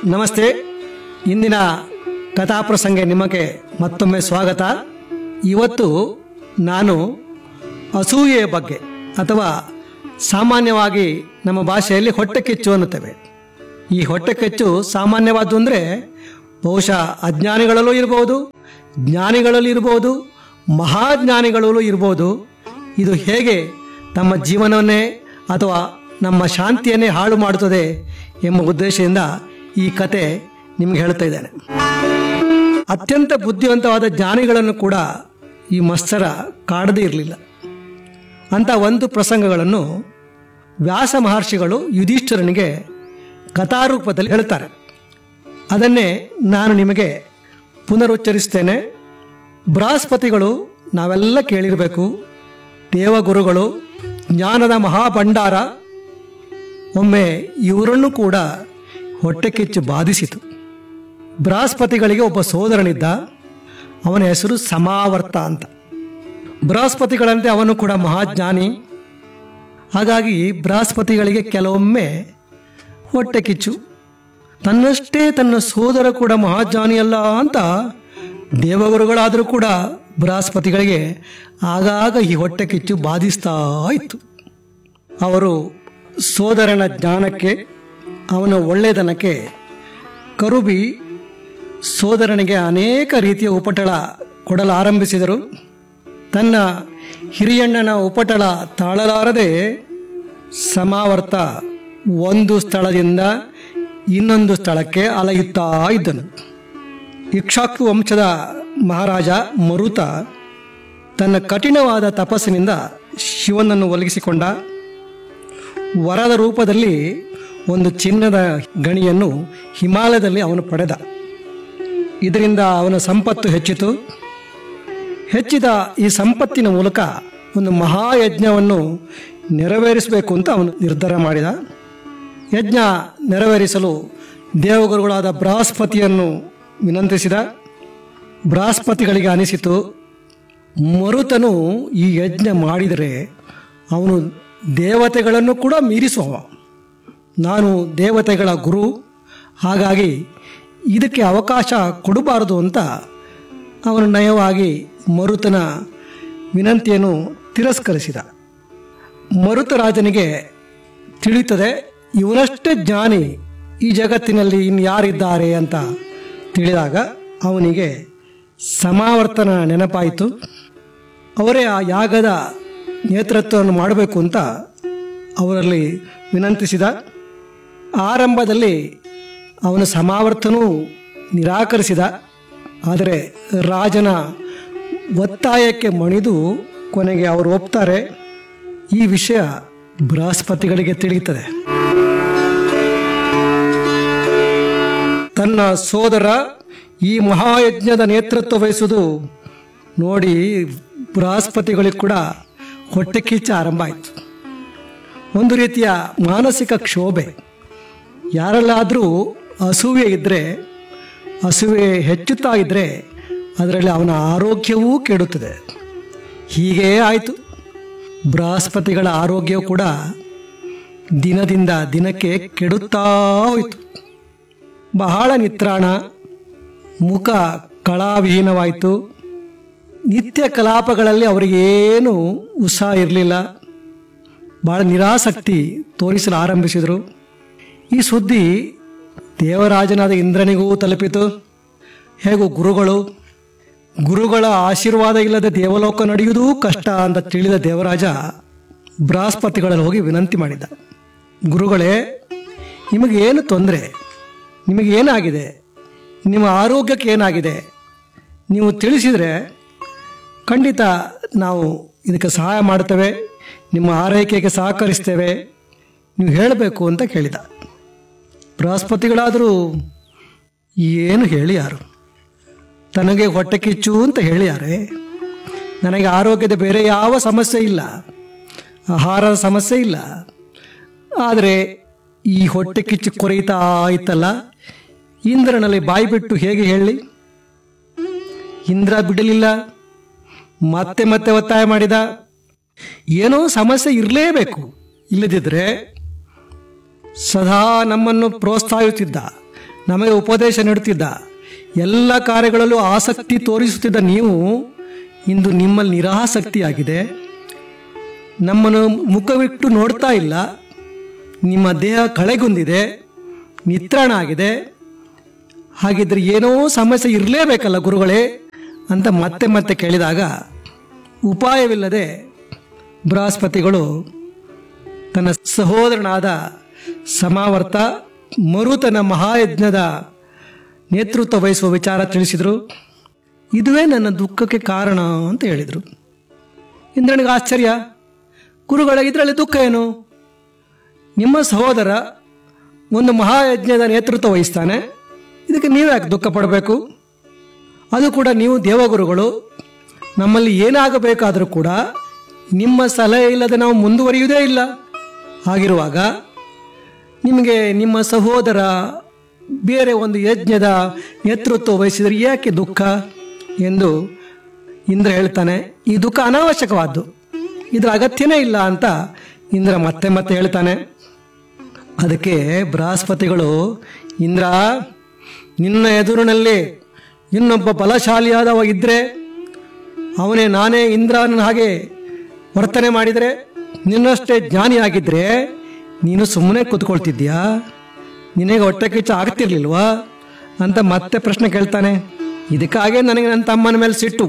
ನಮಸ್ತೆ ಇಂದಿನ ಕಥಾಪ್ರಸಂಗ ನಿಮಗೆ ಮತ್ತೊಮ್ಮೆ ಸ್ವಾಗತ ಇವತ್ತು ನಾನು ಅಸೂಯೆಯ ಬಗ್ಗೆ ಅಥವಾ ಸಾಮಾನ್ಯವಾಗಿ ನಮ್ಮ ಭಾಷೆಯಲ್ಲಿ ಹೊಟ್ಟೆ ಕಿಚ್ಚು ಅನ್ನುತ್ತೇವೆ ಈ ಹೊಟ್ಟೆ ಕಿಚ್ಚು ಸಾಮಾನ್ಯವಾದ್ದು ಅಂದರೆ ಬಹುಶಃ ಅಜ್ಞಾನಿಗಳಲ್ಲೂ ಇರಬಹುದು ಜ್ಞಾನಿಗಳಲ್ಲಿ ಇರಬಹುದು ಮಹಾಜ್ಞಾನಿಗಳಲ್ಲೂ ಇರಬಹುದು ಇದು ಹೇಗೆ ತಮ್ಮ ಜೀವನವನ್ನೇ ಅಥವಾ ನಮ್ಮ ಶಾಂತಿಯನ್ನೇ ಹಾಳು ಮಾಡುತ್ತದೆ ಎಂಬ ಉದ್ದೇಶದಿಂದ ಈ ಕತೆ ನಿಮ್ಗೆ ಹೇಳ್ತಾ ಇದ್ದೇನೆ ಅತ್ಯಂತ ಬುದ್ಧಿವಂತವಾದ ಜ್ಞಾನಿಗಳನ್ನು ಕೂಡ ಈ ಮತ್ಸರ ಕಾಡದೇ ಇರಲಿಲ್ಲ ಅಂತ ಒಂದು ಪ್ರಸಂಗಗಳನ್ನು ವ್ಯಾಸ ಮಹರ್ಷಿಗಳು ಯುಧಿಷ್ಠಿರನಿಗೆ ಕಥಾರೂಪದಲ್ಲಿ ಹೇಳ್ತಾರೆ ಅದನ್ನೇ ನಾನು ನಿಮಗೆ ಪುನರುಚ್ಚರಿಸ್ತೇನೆ ಬೃಹಸ್ಪತಿಗಳು ನಾವೆಲ್ಲ ಕೇಳಿರಬೇಕು ದೇವಗುರುಗಳು ಜ್ಞಾನದ ಮಹಾಭಂಡಾರ ಒಮ್ಮೆ ಇವರನ್ನು ಕೂಡ ಹೊಟ್ಟೆ ಕಿಚ್ಚು ಬಾಧಿಸಿತು ಬೃಹಸ್ಪತಿಗಳಿಗೆ ಒಬ್ಬ ಸೋದರನಿದ್ದ ಅವನ ಹೆಸರು ಸಮಾವರ್ತ ಅಂತ ಬೃಹಸ್ಪತಿಗಳಂತೆ ಅವನು ಕೂಡ ಮಹಾಜ್ಞಾನಿ ಹಾಗಾಗಿ ಬೃಹಸ್ಪತಿಗಳಿಗೆ ಕೆಲವೊಮ್ಮೆ ಹೊಟ್ಟೆ ಕಿಚ್ಚು ತನ್ನಷ್ಟೇ ತನ್ನ ಸೋದರ ಕೂಡ ಮಹಾಜ್ಞಾನಿಯಲ್ಲ ಅಂತ ದೇವಗುರುಗಳಾದರೂ ಕೂಡ ಬೃಹಸ್ಪತಿಗಳಿಗೆ ಆಗಾಗ ಈ ಹೊಟ್ಟೆ ಕಿಚ್ಚು ಬಾಧಿಸ್ತಾ ಇತ್ತು ಅವರು ಸೋದರನ ಜ್ಞಾನಕ್ಕೆ ಅವನ ಒಳ್ಳೆಯತನಕ್ಕೆ ಕರುಬಿ ಸೋದರನಿಗೆ ಅನೇಕ ರೀತಿಯ ಉಪಟಳ ಕೊಡಲು ಆರಂಭಿಸಿದರು ತನ್ನ ಹಿರಿಯಣ್ಣನ ಉಪಟಳ ತಾಳಲಾರದೆ ಸಮಾವರ್ತ ಒಂದು ಸ್ಥಳದಿಂದ ಇನ್ನೊಂದು ಸ್ಥಳಕ್ಕೆ ಅಲೆಯುತ್ತಾ ಇದ್ದನು ಇಕ್ಷಾಕು ವಂಶದ ಮಹಾರಾಜ ಮರುತ ತನ್ನ ಕಠಿಣವಾದ ತಪಸ್ಸಿನಿಂದ ಶಿವನನ್ನು ಒಲಗಿಸಿಕೊಂಡ ವರದ ರೂಪದಲ್ಲಿ ಒಂದು ಚಿನ್ನದ ಗಣಿಯನ್ನು ಹಿಮಾಲಯದಲ್ಲಿ ಅವನು ಪಡೆದ ಇದರಿಂದ ಅವನ ಸಂಪತ್ತು ಹೆಚ್ಚಿತು ಹೆಚ್ಚಿದ ಈ ಸಂಪತ್ತಿನ ಮೂಲಕ ಒಂದು ಮಹಾಯಜ್ಞವನ್ನು ನೆರವೇರಿಸಬೇಕು ಅಂತ ಅವನು ನಿರ್ಧಾರ ಮಾಡಿದ ಯಜ್ಞ ನೆರವೇರಿಸಲು ದೇವಗುರುಗಳಾದ ಬೃಹಸ್ಪತಿಯನ್ನು ವಿನಂತಿಸಿದ ಬೃಹಸ್ಪತಿಗಳಿಗೆ ಅನಿಸಿತು ಮರುತನು ಈ ಯಜ್ಞ ಮಾಡಿದರೆ ಅವನು ದೇವತೆಗಳನ್ನು ಕೂಡ ಮೀರಿಸುವ ನಾನು ದೇವತೆಗಳ ಗುರು ಹಾಗಾಗಿ ಇದಕ್ಕೆ ಅವಕಾಶ ಕೊಡಬಾರದು ಅಂತ ಅವನು ನಯವಾಗಿ ಮರುತನ ವಿನಂತಿಯನ್ನು ತಿರಸ್ಕರಿಸಿದ ಮರುತರಾಜನಿಗೆ ತಿಳಿತದೆ ಇವನಷ್ಟೇ ಜ್ಞಾನಿ ಈ ಜಗತ್ತಿನಲ್ಲಿ ಇನ್ಯಾರಿದ್ದಾರೆ ಅಂತ ತಿಳಿದಾಗ ಅವನಿಗೆ ಸಮಾವರ್ತನ ನೆನಪಾಯಿತು ಅವರೇ ಆ ಯಾಗದ ನೇತೃತ್ವವನ್ನು ಮಾಡಬೇಕು ಅಂತ ಅವರಲ್ಲಿ ವಿನಂತಿಸಿದ ಆರಂಭದಲ್ಲಿ ಅವನ ಸಮಾವರ್ತನೂ ನಿರಾಕರಿಸಿದ ಆದರೆ ರಾಜನ ಒತ್ತಾಯಕ್ಕೆ ಮಣಿದು ಕೊನೆಗೆ ಅವರು ಒಪ್ತಾರೆ ಈ ವಿಷಯ ಬೃಹಸ್ಪತಿಗಳಿಗೆ ತಿಳಿಯುತ್ತದೆ ತನ್ನ ಸೋದರ ಈ ಮಹಾಯಜ್ಞದ ನೇತೃತ್ವ ವಹಿಸುವುದು ನೋಡಿ ಬೃಹಸ್ಪತಿಗಳಿಗೆ ಕೂಡ ಹೊಟ್ಟೆ ಕಿಚ್ಚ ಆರಂಭ ಆಯಿತು ಒಂದು ರೀತಿಯ ಮಾನಸಿಕ ಕ್ಷೋಭೆ ಯಾರಲ್ಲಾದರೂ ಅಸೂಯೆ ಇದ್ದರೆ ಅಸೂಯೆ ಹೆಚ್ಚುತ್ತಾ ಇದ್ದರೆ ಅದರಲ್ಲಿ ಅವನ ಆರೋಗ್ಯವೂ ಕೆಡುತ್ತದೆ ಹೀಗೇ ಆಯಿತು ಬೃಹಸ್ಪತಿಗಳ ಆರೋಗ್ಯವು ಕೂಡ ದಿನದಿಂದ ದಿನಕ್ಕೆ ಕೆಡುತ್ತಾ ಹೋಯಿತು ಬಹಳ ನಿತ್ರಾಣ ಮುಖ ಕಳಾವಿಹೀನವಾಯಿತು ನಿತ್ಯ ಕಲಾಪಗಳಲ್ಲಿ ಅವರಿಗೇನು ಉತ್ಸಾಹ ಇರಲಿಲ್ಲ ಭಾಳ ನಿರಾಸಕ್ತಿ ತೋರಿಸಲು ಆರಂಭಿಸಿದರು ಈ ಸುದ್ದಿ ದೇವರಾಜನಾದ ಇಂದ್ರನಿಗೂ ತಲುಪಿತು ಹೇಗೂ ಗುರುಗಳು ಗುರುಗಳ ಆಶೀರ್ವಾದ ಇಲ್ಲದೆ ದೇವಲೋಕ ನಡೆಯುವುದೂ ಕಷ್ಟ ಅಂತ ತಿಳಿದ ದೇವರಾಜ ಬೃಹಸ್ಪತಿಗಳಲ್ಲಿ ಹೋಗಿ ವಿನಂತಿ ಮಾಡಿದ ಗುರುಗಳೇ ನಿಮಗೇನು ತೊಂದರೆ ನಿಮಗೇನಾಗಿದೆ ನಿಮ್ಮ ಆರೋಗ್ಯಕ್ಕೆ ಏನಾಗಿದೆ ನೀವು ತಿಳಿಸಿದರೆ ಖಂಡಿತ ನಾವು ಇದಕ್ಕೆ ಸಹಾಯ ಮಾಡ್ತೇವೆ ನಿಮ್ಮ ಆರೈಕೆಗೆ ಸಹಕರಿಸ್ತೇವೆ ನೀವು ಹೇಳಬೇಕು ಅಂತ ಕೇಳಿದ ಬೃಹಸ್ಪತಿಗಳಾದರೂ ಏನು ಹೇಳಿ ಯಾರು ತನಗೆ ಹೊಟ್ಟೆ ಕಿಚ್ಚು ಅಂತ ಹೇಳಿಯಾರೆ ನನಗೆ ಆರೋಗ್ಯದ ಬೇರೆ ಯಾವ ಸಮಸ್ಯೆ ಇಲ್ಲ ಆಹಾರದ ಸಮಸ್ಯೆ ಇಲ್ಲ ಆದರೆ ಈ ಹೊಟ್ಟೆ ಕಿಚ್ಚು ಕೊರೆಯುತ್ತಾ ಇತ್ತಲ್ಲ ಇಂದ್ರನಲ್ಲಿ ಬಾಯಿ ಬಿಟ್ಟು ಹೇಗೆ ಹೇಳಿ ಇಂದ್ರ ಬಿಡಲಿಲ್ಲ ಮತ್ತೆ ಮತ್ತೆ ಒತ್ತಾಯ ಮಾಡಿದ ಏನೋ ಸಮಸ್ಯೆ ಇರಲೇಬೇಕು ಇಲ್ಲದಿದ್ದರೆ ಸದಾ ನಮ್ಮನ್ನು ಪ್ರೋತ್ಸಾಹಿಸುತ್ತಿದ್ದ ನಮಗೆ ಉಪದೇಶ ನೀಡುತ್ತಿದ್ದ ಎಲ್ಲ ಕಾರ್ಯಗಳಲ್ಲೂ ಆಸಕ್ತಿ ತೋರಿಸುತ್ತಿದ್ದ ನೀವು ಇಂದು ನಿಮ್ಮಲ್ಲಿ ನಿರಾಸಕ್ತಿಯಾಗಿದೆ ನಮ್ಮನ್ನು ಮುಖವಿಟ್ಟು ನೋಡ್ತಾ ಇಲ್ಲ ನಿಮ್ಮ ದೇಹ ಕಳೆಗುಂದಿದೆ ನಿತ್ರಾಣ ಆಗಿದೆ ಹಾಗಿದ್ರೆ ಏನೋ ಸಮಸ್ಯೆ ಇರಲೇಬೇಕಲ್ಲ ಗುರುಗಳೇ ಅಂತ ಮತ್ತೆ ಮತ್ತೆ ಕೇಳಿದಾಗ ಉಪಾಯವಿಲ್ಲದೆ ಬೃಹಸ್ಪತಿಗಳು ತನ್ನ ಸಹೋದರನಾದ ಸಮಾವರ್ತ ಮರುತನ ಮಹಾಯಜ್ಞದ ನೇತೃತ್ವ ವಹಿಸುವ ವಿಚಾರ ತಿಳಿಸಿದರು ಇದುವೇ ನನ್ನ ದುಃಖಕ್ಕೆ ಕಾರಣ ಅಂತ ಹೇಳಿದರು ಇಂದ್ರನಿಗೆ ಆಶ್ಚರ್ಯ ಗುರುಗಳ ಇದರಲ್ಲಿ ದುಃಖ ಏನು ನಿಮ್ಮ ಸಹೋದರ ಒಂದು ಮಹಾಯಜ್ಞದ ನೇತೃತ್ವ ವಹಿಸ್ತಾನೆ ಇದಕ್ಕೆ ನೀವು ಯಾಕೆ ದುಃಖ ಪಡಬೇಕು ಅದು ಕೂಡ ನೀವು ದೇವಗುರುಗಳು ನಮ್ಮಲ್ಲಿ ಏನಾಗಬೇಕಾದರೂ ಕೂಡ ನಿಮ್ಮ ಸಲಹೆ ಇಲ್ಲದೆ ನಾವು ಮುಂದುವರಿಯುವುದೇ ಇಲ್ಲ ಹಾಗಿರುವಾಗ ನಿಮಗೆ ನಿಮ್ಮ ಸಹೋದರ ಬೇರೆ ಒಂದು ಯಜ್ಞದ ನೇತೃತ್ವ ವಹಿಸಿದರೆ ಯಾಕೆ ದುಃಖ ಎಂದು ಇಂದ್ರ ಹೇಳ್ತಾನೆ ಈ ದುಃಖ ಅನಾವಶ್ಯಕವಾದ್ದು ಇದರ ಅಗತ್ಯನೇ ಇಲ್ಲ ಅಂತ ಇಂದ್ರ ಮತ್ತೆ ಮತ್ತೆ ಹೇಳ್ತಾನೆ ಅದಕ್ಕೆ ಬೃಹಸ್ಪತಿಗಳು ಇಂದ್ರ ನಿನ್ನ ಎದುರಿನಲ್ಲಿ ಇನ್ನೊಬ್ಬ ಬಲಶಾಲಿಯಾದವ ಇದ್ದರೆ ಅವನೇ ನಾನೇ ಇಂದ್ರನ ಹಾಗೆ ವರ್ತನೆ ಮಾಡಿದರೆ ನಿನ್ನಷ್ಟೇ ಜ್ಞಾನಿಯಾಗಿದ್ದರೆ ನೀನು ಸುಮ್ಮನೆ ಕೂತ್ಕೊಳ್ತಿದ್ಯಾ ನಿನಗೆ ಹೊಟ್ಟೆ ಕಿಚ್ಚ ಆಗ್ತಿರ್ಲಿಲ್ವಾ ಅಂತ ಮತ್ತೆ ಪ್ರಶ್ನೆ ಕೇಳ್ತಾನೆ ಇದಕ್ಕಾಗೆ ನನಗೆ ನನ್ನ ತಮ್ಮನ ಮೇಲೆ ಸಿಟ್ಟು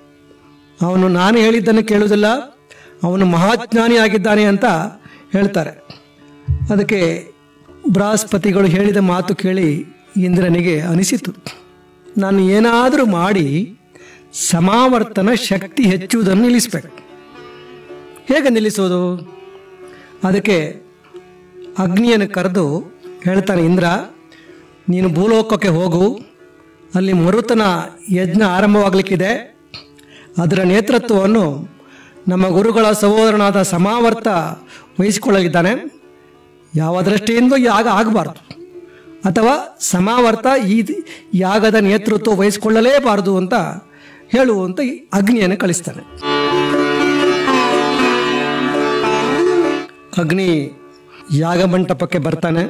ಅವನು ನಾನು ಹೇಳಿದ್ದನ್ನು ಕೇಳುವುದಿಲ್ಲ ಅವನು ಮಹಾಜ್ಞಾನಿ ಆಗಿದ್ದಾನೆ ಅಂತ ಹೇಳ್ತಾರೆ ಅದಕ್ಕೆ ಬೃಹಸ್ಪತಿಗಳು ಹೇಳಿದ ಮಾತು ಕೇಳಿ ಇಂದ್ರನಿಗೆ ಅನಿಸಿತು ನಾನು ಏನಾದರೂ ಮಾಡಿ ಸಮಾವರ್ತನ ಶಕ್ತಿ ಹೆಚ್ಚುವುದನ್ನು ನಿಲ್ಲಿಸಬೇಕು ಹೇಗೆ ನಿಲ್ಲಿಸೋದು ಅದಕ್ಕೆ ಅಗ್ನಿಯನ್ನು ಕರೆದು ಹೇಳ್ತಾನೆ ಇಂದ್ರ ನೀನು ಭೂಲೋಕಕ್ಕೆ ಹೋಗು ಅಲ್ಲಿ ಮರುತನ ಯಜ್ಞ ಆರಂಭವಾಗಲಿಕ್ಕಿದೆ ಅದರ ನೇತೃತ್ವವನ್ನು ನಮ್ಮ ಗುರುಗಳ ಸಹೋದರನಾದ ಸಮಾವರ್ತ ವಹಿಸಿಕೊಳ್ಳಲಿದ್ದಾನೆ ಯಾವ ದೃಷ್ಟಿಯಿಂದ ಯಾಗ ಆಗಬಾರ್ದು ಅಥವಾ ಸಮಾವರ್ತ ಈ ಯಾಗದ ನೇತೃತ್ವ ವಹಿಸಿಕೊಳ್ಳಲೇಬಾರದು ಅಂತ ಹೇಳುವಂತ ಈ ಅಗ್ನಿಯನ್ನು ಕಳಿಸ್ತಾನೆ ಅಗ್ನಿ ಯಾಗ ಮಂಟಪಕ್ಕೆ ಬರ್ತಾನೆ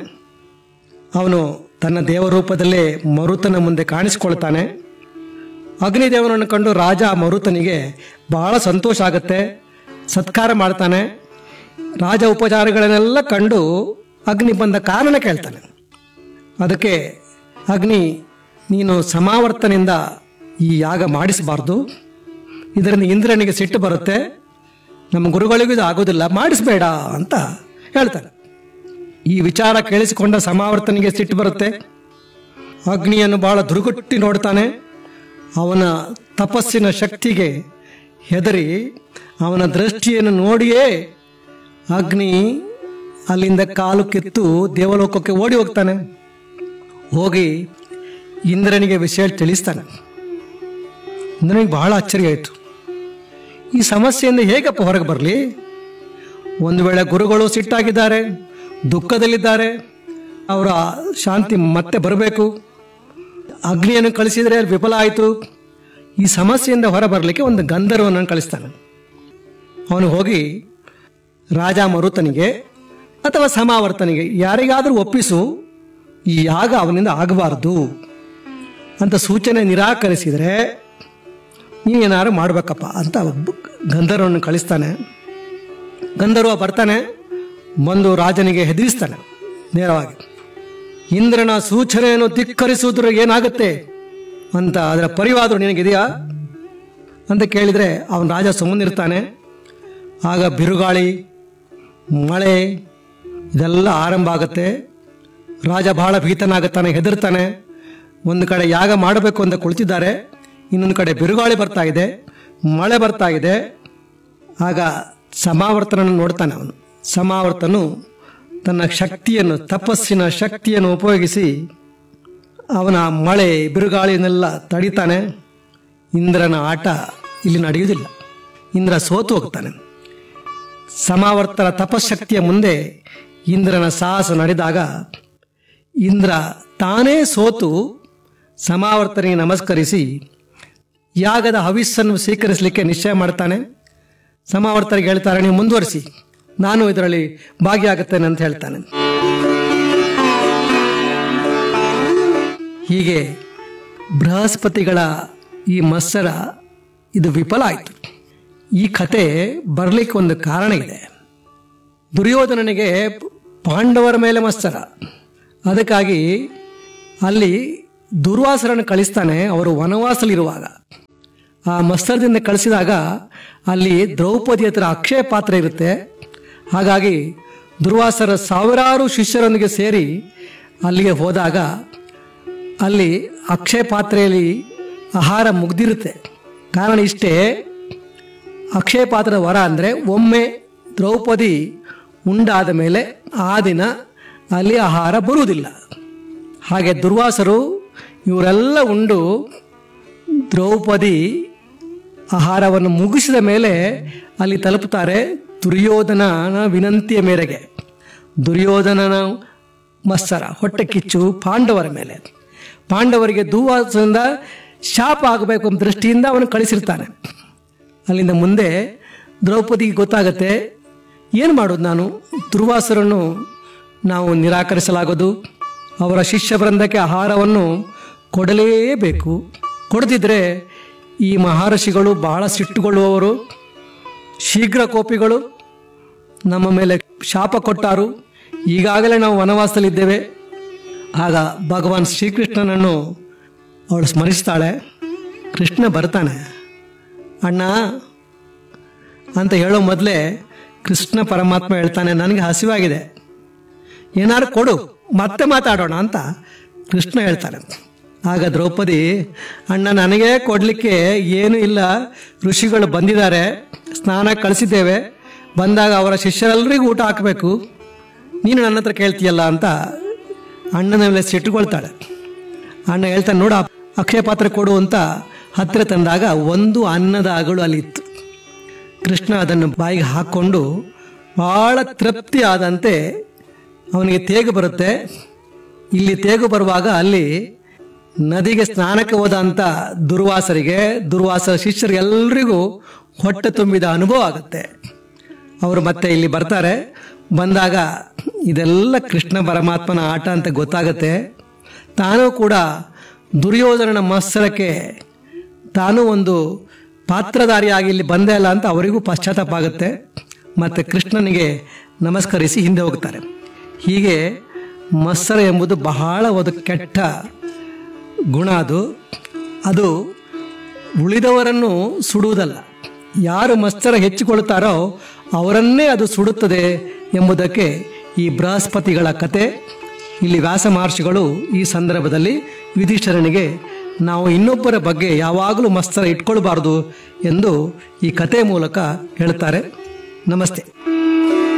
ಅವನು ತನ್ನ ದೇವರೂಪದಲ್ಲೇ ಮರುತನ ಮುಂದೆ ಕಾಣಿಸಿಕೊಳ್ತಾನೆ ಅಗ್ನಿದೇವನನ್ನು ಕಂಡು ರಾಜ ಮರುತನಿಗೆ ಬಹಳ ಸಂತೋಷ ಆಗುತ್ತೆ ಸತ್ಕಾರ ಮಾಡ್ತಾನೆ ರಾಜ ಉಪಚಾರಗಳನ್ನೆಲ್ಲ ಕಂಡು ಅಗ್ನಿ ಬಂದ ಕಾರಣ ಕೇಳ್ತಾನೆ ಅದಕ್ಕೆ ಅಗ್ನಿ ನೀನು ಸಮಾವರ್ತನಿಂದ ಈ ಯಾಗ ಮಾಡಿಸಬಾರ್ದು ಇದರಿಂದ ಇಂದ್ರನಿಗೆ ಸಿಟ್ಟು ಬರುತ್ತೆ ನಮ್ಮ ಗುರುಗಳಿಗೂ ಇದು ಆಗೋದಿಲ್ಲ ಮಾಡಿಸ್ಬೇಡ ಅಂತ ಹೇಳ್ತಾನೆ ಈ ವಿಚಾರ ಕೇಳಿಸಿಕೊಂಡ ಸಮಾವರ್ತನಿಗೆ ಸಿಟ್ಟು ಬರುತ್ತೆ ಅಗ್ನಿಯನ್ನು ಬಹಳ ದುರುಗುಟ್ಟಿ ನೋಡ್ತಾನೆ ಅವನ ತಪಸ್ಸಿನ ಶಕ್ತಿಗೆ ಹೆದರಿ ಅವನ ದೃಷ್ಟಿಯನ್ನು ನೋಡಿಯೇ ಅಗ್ನಿ ಅಲ್ಲಿಂದ ಕಾಲು ಕಿತ್ತು ದೇವಲೋಕಕ್ಕೆ ಓಡಿ ಹೋಗ್ತಾನೆ ಹೋಗಿ ಇಂದ್ರನಿಗೆ ವಿಷಯ ತಿಳಿಸ್ತಾನೆ ಇಂದ್ರನಿಗೆ ಬಹಳ ಆಶ್ಚರ್ಯ ಆಯಿತು ಈ ಸಮಸ್ಯೆಯಿಂದ ಹೇಗಪ್ಪ ಹೊರಗೆ ಬರಲಿ ಒಂದು ವೇಳೆ ಗುರುಗಳು ಸಿಟ್ಟಾಗಿದ್ದಾರೆ ದುಃಖದಲ್ಲಿದ್ದಾರೆ ಅವರ ಶಾಂತಿ ಮತ್ತೆ ಬರಬೇಕು ಅಗ್ನಿಯನ್ನು ಕಳಿಸಿದರೆ ಅಲ್ಲಿ ವಿಫಲ ಆಯಿತು ಈ ಸಮಸ್ಯೆಯಿಂದ ಹೊರ ಬರಲಿಕ್ಕೆ ಒಂದು ಗಂಧರ್ವನನ್ನು ಕಳಿಸ್ತಾನೆ ಅವನು ಹೋಗಿ ರಾಜ ಮರುತನಿಗೆ ಅಥವಾ ಸಮಾವರ್ತನಿಗೆ ಯಾರಿಗಾದರೂ ಒಪ್ಪಿಸು ಈ ಯಾಗ ಅವನಿಂದ ಆಗಬಾರ್ದು ಅಂತ ಸೂಚನೆ ನಿರಾಕರಿಸಿದರೆ ನೀನೇನಾದ್ರು ಮಾಡಬೇಕಪ್ಪ ಅಂತ ಒಬ್ಬ ಗಂಧರ್ವವನ್ನು ಕಳಿಸ್ತಾನೆ ಗಂಧರ್ವ ಬರ್ತಾನೆ ಬಂದು ರಾಜನಿಗೆ ಹೆದರಿಸ್ತಾನೆ ನೇರವಾಗಿ ಇಂದ್ರನ ಸೂಚನೆಯನ್ನು ಧಿಕ್ಕರಿಸುವುದ್ರ ಏನಾಗುತ್ತೆ ಅಂತ ಅದರ ಪರಿವಾದರು ನಿನಗಿದೆಯಾ ಅಂತ ಕೇಳಿದರೆ ಅವನ ರಾಜ ಸುಮ್ಮನಿರ್ತಾನೆ ಆಗ ಬಿರುಗಾಳಿ ಮಳೆ ಇದೆಲ್ಲ ಆರಂಭ ಆಗುತ್ತೆ ರಾಜ ಬಹಳ ಭೀತನಾಗುತ್ತಾನೆ ಹೆದರ್ತಾನೆ ಒಂದು ಕಡೆ ಯಾಗ ಮಾಡಬೇಕು ಅಂತ ಕುಳಿತಿದ್ದಾರೆ ಇನ್ನೊಂದು ಕಡೆ ಬಿರುಗಾಳಿ ಬರ್ತಾ ಇದೆ ಮಳೆ ಬರ್ತಾ ಇದೆ ಆಗ ಸಮಾವರ್ತನನ್ನು ನೋಡ್ತಾನೆ ಅವನು ಸಮಾವರ್ತನು ತನ್ನ ಶಕ್ತಿಯನ್ನು ತಪಸ್ಸಿನ ಶಕ್ತಿಯನ್ನು ಉಪಯೋಗಿಸಿ ಅವನ ಮಳೆ ಬಿರುಗಾಳಿಯನ್ನೆಲ್ಲ ತಡಿತಾನೆ ಇಂದ್ರನ ಆಟ ಇಲ್ಲಿ ನಡೆಯುವುದಿಲ್ಲ ಇಂದ್ರ ಸೋತು ಹೋಗ್ತಾನೆ ಸಮಾವರ್ತನ ತಪಶಕ್ತಿಯ ಮುಂದೆ ಇಂದ್ರನ ಸಾಹಸ ನಡೆದಾಗ ಇಂದ್ರ ತಾನೇ ಸೋತು ಸಮಾವರ್ತನಿಗೆ ನಮಸ್ಕರಿಸಿ ಯಾಗದ ಹವಿಸ್ಸನ್ನು ಸ್ವೀಕರಿಸಲಿಕ್ಕೆ ನಿಶ್ಚಯ ಮಾಡ್ತಾನೆ ಸಮಾವರ್ತನಿಗೆ ಹೇಳ್ತಾರೆ ನೀವು ಮುಂದುವರಿಸಿ ನಾನು ಇದರಲ್ಲಿ ಭಾಗಿಯಾಗುತ್ತೇನೆ ಅಂತ ಹೇಳ್ತಾನೆ ಹೀಗೆ ಬೃಹಸ್ಪತಿಗಳ ಈ ಮತ್ಸರ ಇದು ವಿಫಲ ಆಯಿತು ಈ ಕತೆ ಬರಲಿಕ್ಕೆ ಒಂದು ಕಾರಣ ಇದೆ ದುರ್ಯೋಧನನಿಗೆ ಪಾಂಡವರ ಮೇಲೆ ಮತ್ಸರ ಅದಕ್ಕಾಗಿ ಅಲ್ಲಿ ದುರ್ವಾಸರನ್ನು ಕಳಿಸ್ತಾನೆ ಅವರು ವನವಾಸಲಿರುವಾಗ ಆ ಮತ್ಸರದಿಂದ ಕಳಿಸಿದಾಗ ಅಲ್ಲಿ ದ್ರೌಪದಿ ಹತ್ರ ಅಕ್ಷಯ ಪಾತ್ರ ಇರುತ್ತೆ ಹಾಗಾಗಿ ದುರ್ವಾಸರ ಸಾವಿರಾರು ಶಿಷ್ಯರೊಂದಿಗೆ ಸೇರಿ ಅಲ್ಲಿಗೆ ಹೋದಾಗ ಅಲ್ಲಿ ಅಕ್ಷಯ ಪಾತ್ರೆಯಲ್ಲಿ ಆಹಾರ ಮುಗ್ದಿರುತ್ತೆ ಕಾರಣ ಇಷ್ಟೇ ಅಕ್ಷಯ ಪಾತ್ರದ ವರ ಅಂದರೆ ಒಮ್ಮೆ ದ್ರೌಪದಿ ಉಂಡಾದ ಮೇಲೆ ಆ ದಿನ ಅಲ್ಲಿ ಆಹಾರ ಬರುವುದಿಲ್ಲ ಹಾಗೆ ದುರ್ವಾಸರು ಇವರೆಲ್ಲ ಉಂಡು ದ್ರೌಪದಿ ಆಹಾರವನ್ನು ಮುಗಿಸಿದ ಮೇಲೆ ಅಲ್ಲಿ ತಲುಪುತ್ತಾರೆ ದುರ್ಯೋಧನನ ವಿನಂತಿಯ ಮೇರೆಗೆ ದುರ್ಯೋಧನನ ಮತ್ಸರ ಹೊಟ್ಟೆ ಕಿಚ್ಚು ಪಾಂಡವರ ಮೇಲೆ ಪಾಂಡವರಿಗೆ ದುರ್ವಾಸದಿಂದ ಶಾಪ ಆಗಬೇಕು ಎಂಬ ದೃಷ್ಟಿಯಿಂದ ಅವನು ಕಳಿಸಿರ್ತಾನೆ ಅಲ್ಲಿಂದ ಮುಂದೆ ದ್ರೌಪದಿಗೆ ಗೊತ್ತಾಗತ್ತೆ ಏನು ಮಾಡೋದು ನಾನು ದುರ್ವಾಸರನ್ನು ನಾವು ನಿರಾಕರಿಸಲಾಗೋದು ಅವರ ಶಿಷ್ಯ ವೃಂದಕ್ಕೆ ಆಹಾರವನ್ನು ಕೊಡಲೇಬೇಕು ಕೊಡದಿದ್ದರೆ ಈ ಮಹರ್ಷಿಗಳು ಬಹಳ ಸಿಟ್ಟುಗೊಳ್ಳುವವರು ಶೀಘ್ರ ಕೋಪಿಗಳು ನಮ್ಮ ಮೇಲೆ ಶಾಪ ಕೊಟ್ಟಾರು ಈಗಾಗಲೇ ನಾವು ವನವಾಸದಲ್ಲಿದ್ದೇವೆ ಆಗ ಭಗವಾನ್ ಶ್ರೀಕೃಷ್ಣನನ್ನು ಅವಳು ಸ್ಮರಿಸ್ತಾಳೆ ಕೃಷ್ಣ ಬರ್ತಾನೆ ಅಣ್ಣ ಅಂತ ಹೇಳೋ ಮೊದಲೇ ಕೃಷ್ಣ ಪರಮಾತ್ಮ ಹೇಳ್ತಾನೆ ನನಗೆ ಹಸಿವಾಗಿದೆ ಏನಾರು ಕೊಡು ಮತ್ತೆ ಮಾತಾಡೋಣ ಅಂತ ಕೃಷ್ಣ ಹೇಳ್ತಾನೆ ಆಗ ದ್ರೌಪದಿ ಅಣ್ಣ ನನಗೆ ಕೊಡಲಿಕ್ಕೆ ಏನೂ ಇಲ್ಲ ಋಷಿಗಳು ಬಂದಿದ್ದಾರೆ ಸ್ನಾನ ಕಳಿಸಿದ್ದೇವೆ ಬಂದಾಗ ಅವರ ಶಿಷ್ಯರೆಲ್ಲರಿಗೂ ಊಟ ಹಾಕಬೇಕು ನೀನು ನನ್ನ ಹತ್ರ ಕೇಳ್ತೀಯಲ್ಲ ಅಂತ ಅಣ್ಣನ ಮೇಲೆ ಸಿಟ್ಟುಕೊಳ್ತಾಳೆ ಅಣ್ಣ ಹೇಳ್ತಾನೆ ನೋಡು ಆ ಅಕ್ಷಯ ಪಾತ್ರೆ ಕೊಡು ಅಂತ ಹತ್ತಿರ ತಂದಾಗ ಒಂದು ಅನ್ನದ ಅಗಳು ಅಲ್ಲಿತ್ತು ಕೃಷ್ಣ ಅದನ್ನು ಬಾಯಿಗೆ ಹಾಕ್ಕೊಂಡು ಬಹಳ ತೃಪ್ತಿ ಆದಂತೆ ಅವನಿಗೆ ತೇಗು ಬರುತ್ತೆ ಇಲ್ಲಿ ತೇಗು ಬರುವಾಗ ಅಲ್ಲಿ ನದಿಗೆ ಸ್ನಾನಕ್ಕೆ ಹೋದಂಥ ದುರ್ವಾಸರಿಗೆ ದುರ್ವಾಸ ಶಿಷ್ಯರಿಗೆಲ್ಲರಿಗೂ ಹೊಟ್ಟೆ ತುಂಬಿದ ಅನುಭವ ಆಗುತ್ತೆ ಅವರು ಮತ್ತೆ ಇಲ್ಲಿ ಬರ್ತಾರೆ ಬಂದಾಗ ಇದೆಲ್ಲ ಕೃಷ್ಣ ಪರಮಾತ್ಮನ ಆಟ ಅಂತ ಗೊತ್ತಾಗುತ್ತೆ ತಾನೂ ಕೂಡ ದುರ್ಯೋಧನನ ಮತ್ಸರಕ್ಕೆ ತಾನೂ ಒಂದು ಪಾತ್ರಧಾರಿಯಾಗಿ ಇಲ್ಲಿ ಬಂದೇ ಅಲ್ಲ ಅಂತ ಅವರಿಗೂ ಪಶ್ಚಾತ್ತಾಪ ಆಗುತ್ತೆ ಮತ್ತು ಕೃಷ್ಣನಿಗೆ ನಮಸ್ಕರಿಸಿ ಹಿಂದೆ ಹೋಗ್ತಾರೆ ಹೀಗೆ ಮತ್ಸರ ಎಂಬುದು ಬಹಳ ಒಂದು ಕೆಟ್ಟ ಗುಣ ಅದು ಅದು ಉಳಿದವರನ್ನು ಸುಡುವುದಲ್ಲ ಯಾರು ಮತ್ಸರ ಹೆಚ್ಚಿಕೊಳ್ಳುತ್ತಾರೋ ಅವರನ್ನೇ ಅದು ಸುಡುತ್ತದೆ ಎಂಬುದಕ್ಕೆ ಈ ಬೃಹಸ್ಪತಿಗಳ ಕತೆ ಇಲ್ಲಿ ವ್ಯಾಸ ಮಹರ್ಷಿಗಳು ಈ ಸಂದರ್ಭದಲ್ಲಿ ಯುಧಿಷ್ಠರನಿಗೆ ನಾವು ಇನ್ನೊಬ್ಬರ ಬಗ್ಗೆ ಯಾವಾಗಲೂ ಮತ್ಸರ ಇಟ್ಕೊಳ್ಬಾರ್ದು ಎಂದು ಈ ಕತೆ ಮೂಲಕ ಹೇಳ್ತಾರೆ ನಮಸ್ತೆ